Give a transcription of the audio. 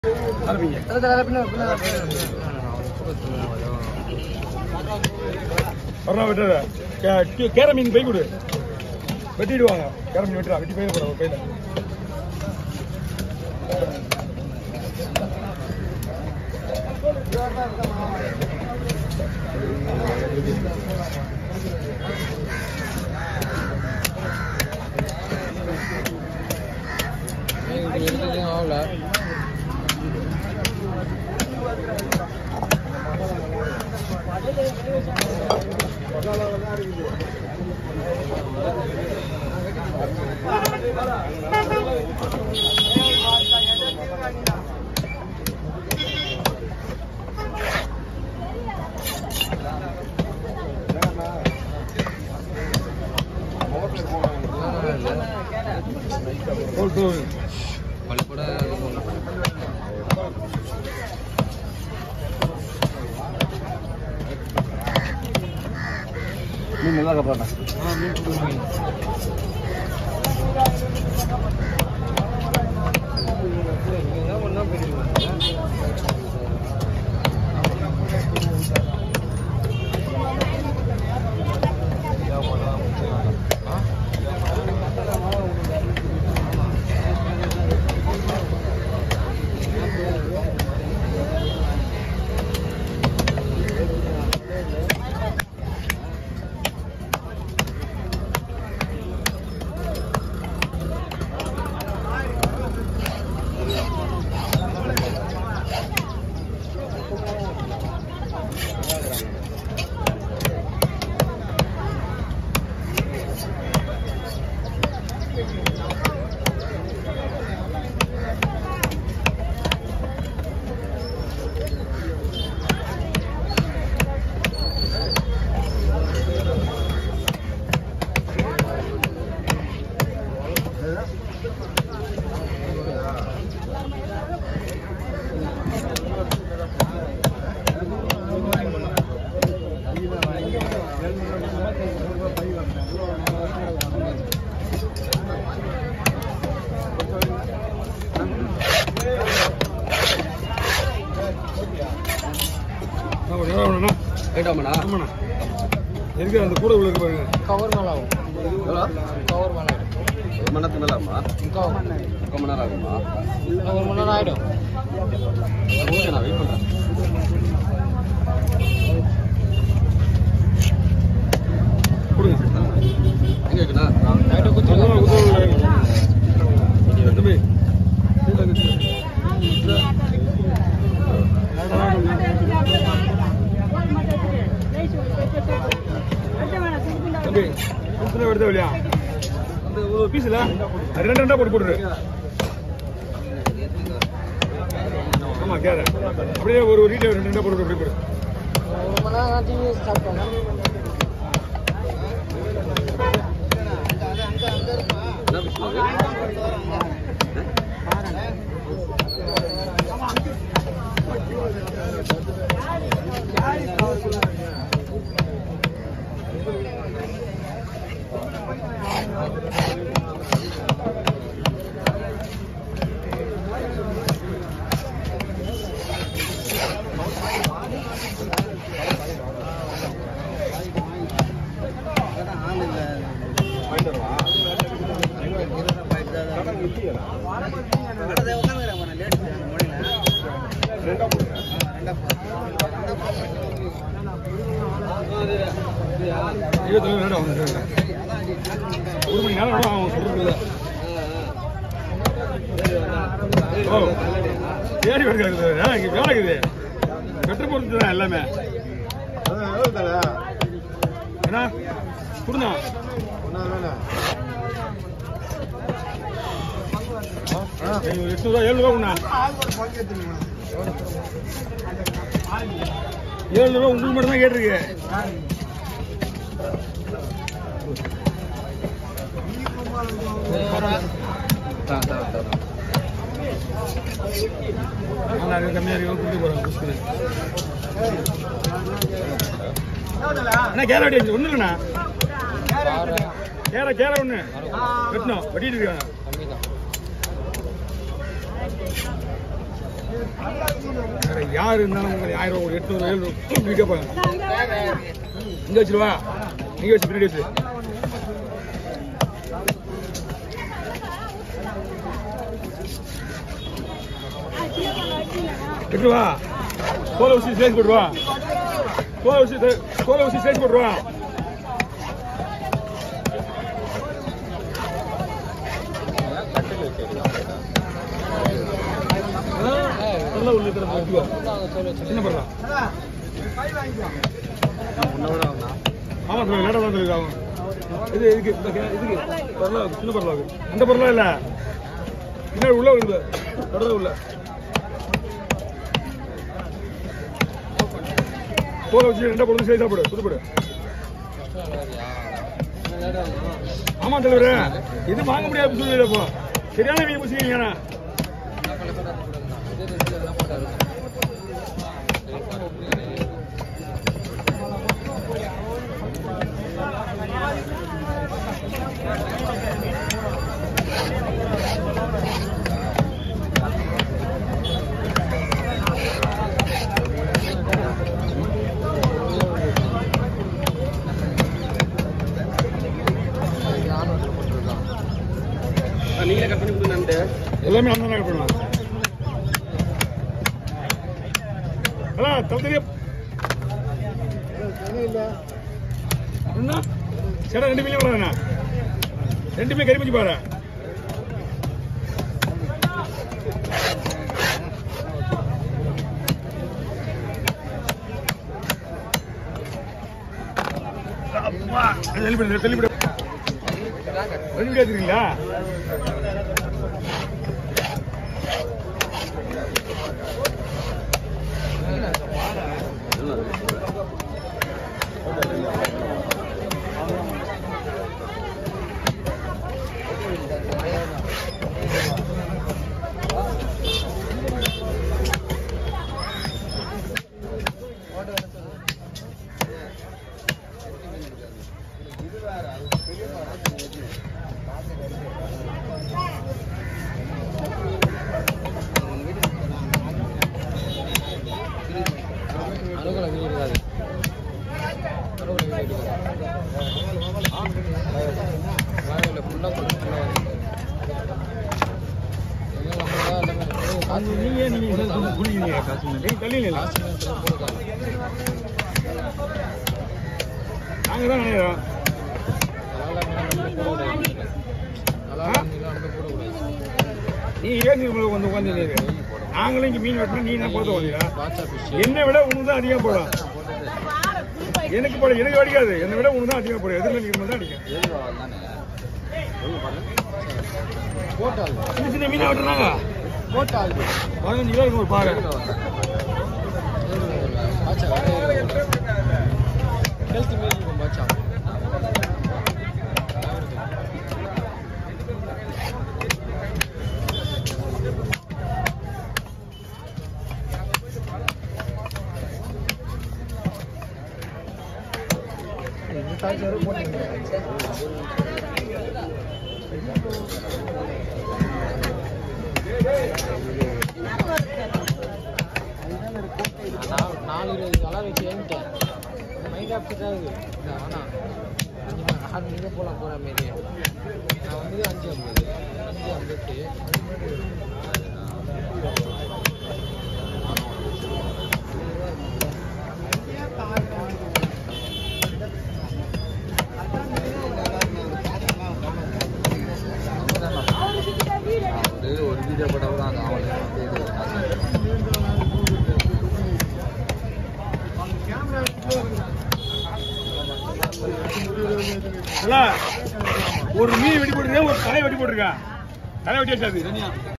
வரணும் விட்டுற கேர மீன் போய் கொடு வெட்டிடுவாங்க கேர மீன் வெட்டுறா வெட்டி போய் போடுற பையில தோல் தோல் மீன் நல்லா கப்பாட்டா எவ்வளோ வேணும்னா கேட்டாமண்ணா ஆமாண்ணா எதுக்கு அந்த கூட உள்ள இருக்கு பாருங்க கவர் மேல ஆகும் எவ்வளோ கவர் மேல ஒரு மணி நேரத்துக்கு மேலே ஆகுமா கவர் முக்கால் மணி நேரம் ஆகுமா ஒரு மணி நேரம் ஆயிடும் ஓகே நான் வெயிட் பண்ணுறேன் கொடுங்க எங்கே இருக்குண்ணா நைட்டு குத்தி அதுதான் உள்ள உள்ள இருக்கு. தம்பி கீழே இருக்கு. தம்பி கொடுத்துனா எடுத்த இல்லையா அந்த ஒரு பீஸ் இல்ல அது ரெண்டு ரெண்டா போட்டு போட்டுரு ஆமா கேர அப்படியே ஒரு ஒரு ரீட்டை ரெண்டு ரெண்டா போட்டு அப்படியே போடு ஒரு மணி நேரம் ஆச்சு ஸ்டார்ட் பண்ணேன் என்ன பிஸ்னஸ் வாங்கிட்டு வரவா? ரெண்டா போடுங்க இருபத்தி ரெண்டு நேரம் ஆகும் ஒரு மணி நேரம் கூட ஆகும் சொல்றது ஓ ஏறி வருகிறது இங்க வேலை இருக்குது பெட்ரு பொறுத்து தான் எல்லாமே என்ன கொடுங்க எட்நூறுவா ஏழுநூறுவா உண்ணா ஏழுநூறுவா உங்களுக்கு மட்டும் தான் கேட்டிருக்கு நல்லா இருக்கு கம்மியா இருக்கு கொடுத்து போறாங்க புஷ்கு அண்ணா கேரட் அடிச்சு ஒண்ணு இல்லைண்ணா கேர கேர ஒண்ணு வெட்டணும் வெட்டிட்டு இருக்காங்க கம்மி தான் வேற யார் இருந்தாலும் உங்களுக்கு ஆயிரம் ரூபாய் எட்நூறு ஏழு இப்படி கேட்பாங்க இங்க வச்சிருவா இங்க வச்சு பின்னாடி வச்சு எட்டு வா தோலை ஊசி ஸ்டேஜ் போட்டுருவா தோலை ஊசி தோலை ஊசி ஸ்டேஜ் போட்டுருவா நல்லா உள்ள இருக்கிற வச்சுக்கோ சின்ன பரலா ஆமா சார் லேட்டாக தான் இருக்கு ஆகும் இது இதுக்கு இந்த கே- இதுக்கு பரலா சின்ன பரலா அந்த பரலா இல்ல பின்னாடி உள்ள விழுந்து கடலை உள்ள தோலை வச்சு ரெண்டா போடுறது சைஸா போடு புது போடு ஆமா தலைவரே இது வாங்க முடியாது சூழ்நிலை இப்போ சரியான வீடு புசிக்கிறீங்க நீங்களே கட் பண்ணி கொடுங்க எல்லாமே அந்த நாள் பண்ணுவாங்க அதான் தகுதியா என்ன சேடா ரெண்டு மில்லியன் வராதுண்ணா ரெண்டுமே கரிமிச்சு பாரு அப்பா தெளிப்பிடு தெளிப்பிடு ரெண்டு கேட்டுறீங்களா அணுகுல வீடு இருக்காது அணுகுல வீடு இருக்காது வாழையில ஃபுல்லாக ஃபுல்லாக அது நீங்க நீங்க இதை சொல்லி குடிக்கிறீங்க காசு முன்னாடி தள்ளிங்களா நாங்க தான் நினைக்கிறோம் நீ ஏன் இவ்வளவு வந்து உட்காந்து நாங்களும் இங்க மீன் வெட்டணும் நீ தான் போட்டு வந்தீங்க என்னை விட உனக்கு தான் அதிகம் போடும் எனக்கு போட எனக்கு அடிக்காது என்னை விட உனக்கு தான் அதிகம் போடும் எதிரில் நிற்கும் தான் அடிக்கும் போட்டால் சின்ன சின்ன மீனை வெட்டுறாங்க போட்டால் பதினஞ்சு கிலோ இருக்கும் ஒரு பாரு பாச்சா ஹெல்த் மீல் இருக்கும் பாச்சா நான் நாலு இருபது அலாம் வச்சு ஏன்ட்டேன் மைண்ட் அப்படி தான் இருக்குது இல்லை வேணாம் அஞ்சு மணி ஆறு மணிக்கு போகலாம் போகிற மாரி நான் வந்து அஞ்சு ஐம்பது அஞ்சு ஐம்பத்து ஒரு வீடியோ போட்டால் கூட அந்த அவனுக்கு வந்து இது காசு இல்ல, ஒரு மீன் வெட்டி போட்டுருக்கேன் ஒரு தலை வெட்டி போட்டிருக்கேன் தலை வெட்டி வச்சாது